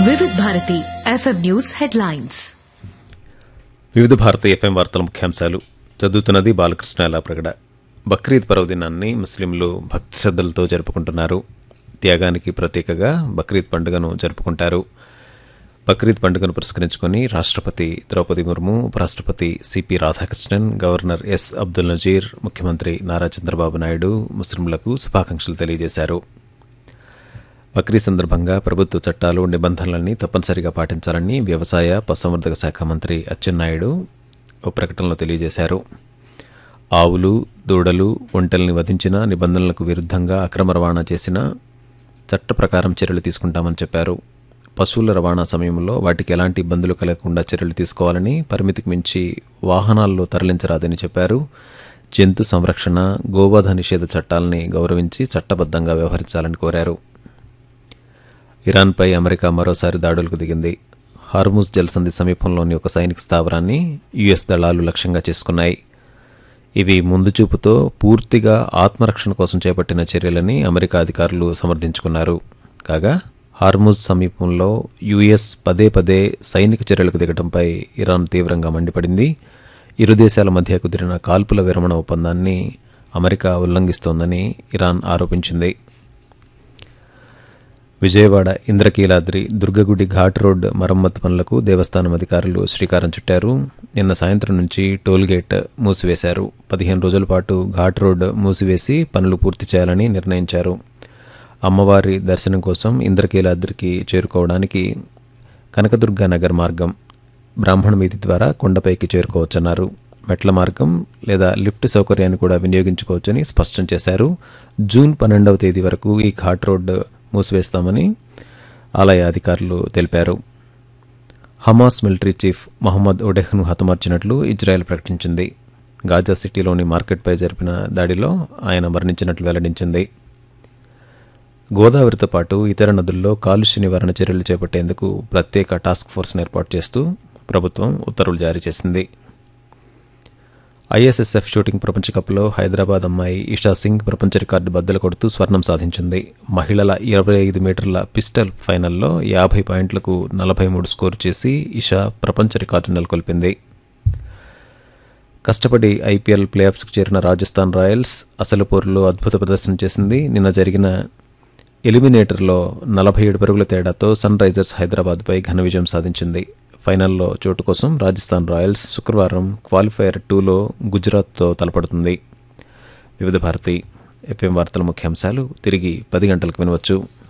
Vividh Bharati FM news headlines Vividh Bharati FM వార్తల ముఖ్యాంశాలు చదువుతున్నది బాలకృష్ణ లాప్రగడ బక్రీద్ పర్వదినాన్ని ముస్లింలు భక్తి శ్రద్ధలతో జరుపుకుంటున్నారు త్యాగానికి ప్రతీకగా బక్రీద్ పండుగను జరుపుకుంటారు బక్రీద్ పండుగను పురస్కరించుకుని రాష్ట్రపతి ద్రౌపది ముర్ము ఉపరాష్ట్రపతి CP Radhakrishnan governor S Abdul Nazeer ముఖ్యమంత్రి నారా చంద్రబాబు నాయుడు ముస్లింలకు శుభాకాంక్షలు తెలియజేశారు బక్రీద్ సందర్భంగా ప్రభుత్వ చట్టాలు నిబంధనలన్నీ తప్పనిసరిగా పాటించాలని వ్యవసాయ పశుసంవర్ధక శాఖ మంత్రి అచ్చెన్నాయుడు ఓ ప్రకటనలో తెలియజేశారు ఆవులు దూడలు ఒంటల్ని వధించిన నిబంధనలకు విరుద్ధంగా అక్రమ రవాణా చేసిన చట్ట ప్రకారం చర్యలు తీసుకుంటామని చెప్పారు పశువుల రవాణా సమయంలో వాటికి ఎలాంటి ఇబ్బందులు కలగకుండా చర్యలు తీసుకోవాలని పరిమితికి మించి వాహనాల్లో తరలించరాదని చెప్పారు జంతు సంరక్షణ గోవధ నిషేధ చట్టాలని గౌరవించి చట్టబద్ధంగా వ్యవహరించాలని కోరారు ఇరాన్పై అమెరికా మరోసారి దాడులకు దిగింది హార్ముజ్ జలసంధి సమీపంలోని ఒక సైనిక స్థావరాన్ని యుఎస్ దళాలు లక్ష్యంగా చేసుకున్నాయి ఇవి ముందు చూపుతో పూర్తిగా ఆత్మరక్షణ కోసం చేపట్టిన చర్యలని అమెరికా అధికారులు సమర్థించుకున్నారు కాగా హార్ముజ్ సమీపంలో యుఎస్ పదే పదే సైనిక చర్యలకు దిగడంపై ఇరాన్ తీవ్రంగా మండిపడింది ఇరు దేశాల మధ్య కుదిరిన కాల్పుల విరమణ ఒప్పందాన్ని అమెరికా ఉల్లంఘిస్తోందని ఇరాన్ ఆరోపించింది విజయవాడ ఇంద్రకీలాద్రి దుర్గగుడి ఘాట్ రోడ్ మరమ్మతు పనులకు దేవస్థానం అధికారులు శ్రీకారం చుట్టారు నిన్న సాయంత్రం నుంచి టోల్గేట్ మూసివేశారు పదిహేను రోజుల పాటు ఘాట్ రోడ్ మూసివేసి పనులు పూర్తి చేయాలని నిర్ణయించారు అమ్మవారి దర్శనం కోసం ఇంద్రకీలాద్రికి చేరుకోవడానికి కనకదుర్గ నగర్ మార్గం బ్రాహ్మణ వీధి ద్వారా కొండపైకి చేరుకోవచ్చన్నారు మెట్ల మార్గం లేదా లిఫ్ట్ సౌకర్యాన్ని కూడా వినియోగించుకోవచ్చని స్పష్టం చేశారు జూన్ పన్నెండవ తేదీ వరకు ఈ ఘాట్ రోడ్ మూసివేస్తామని ఆలయ అధికారులు తెలిపారు హమాస్ మిలిటరీ చీఫ్ మహమ్మద్ ఒడెహ్ను హతమార్చినట్లు ఇజ్రాయెల్ ప్రకటించింది గాజా సిటీలోని మార్కెట్పై జరిపిన దాడిలో ఆయన మరణించినట్లు వెల్లడించింది గోదావరితో పాటు ఇతర నదుల్లో కాలుష్య నివారణ చర్యలు చేపట్టేందుకు ప్రత్యేక టాస్క్ ఫోర్స్ను ఏర్పాటు చేస్తూ ప్రభుత్వం ఉత్తర్వులు జారీ చేసింది ఐఎస్ఎస్ఎఫ్ షూటింగ్ ప్రపంచ కప్లో హైదరాబాద్ అమ్మాయి ఇషా సింగ్ ప్రపంచ రికార్డు బద్దలు కొడుతూ స్వర్ణం సాధించింది మహిళల ఇరవై ఐదు మీటర్ల పిస్టల్ ఫైనల్లో యాభై పాయింట్లకు నలభై మూడు స్కోరు చేసి ఇషా ప్రపంచ రికార్డు నెలకొల్పింది కష్టపడి ఐపీఎల్ ప్లే ఆఫ్స్కు చేరిన రాజస్థాన్ రాయల్స్ అసలు పోరులో అద్భుత ప్రదర్శన చేసింది నిన్న జరిగిన ఎలిమినేటర్లో నలభై ఏడు పరుగుల తేడాతో సన్ రైజర్స్ హైదరాబాద్పై ఘన విజయం సాధించింది ఫైనల్లో చోటు కోసం రాజస్థాన్ రాయల్స్ శుక్రవారం క్వాలిఫైయర్ టూలో గుజరాత్తో తలపడుతుంది వివిధ భారతి ఎఫ్ఎం వార్తల ముఖ్యాంశాలు తిరిగి పది గంటలకు వినవచ్చు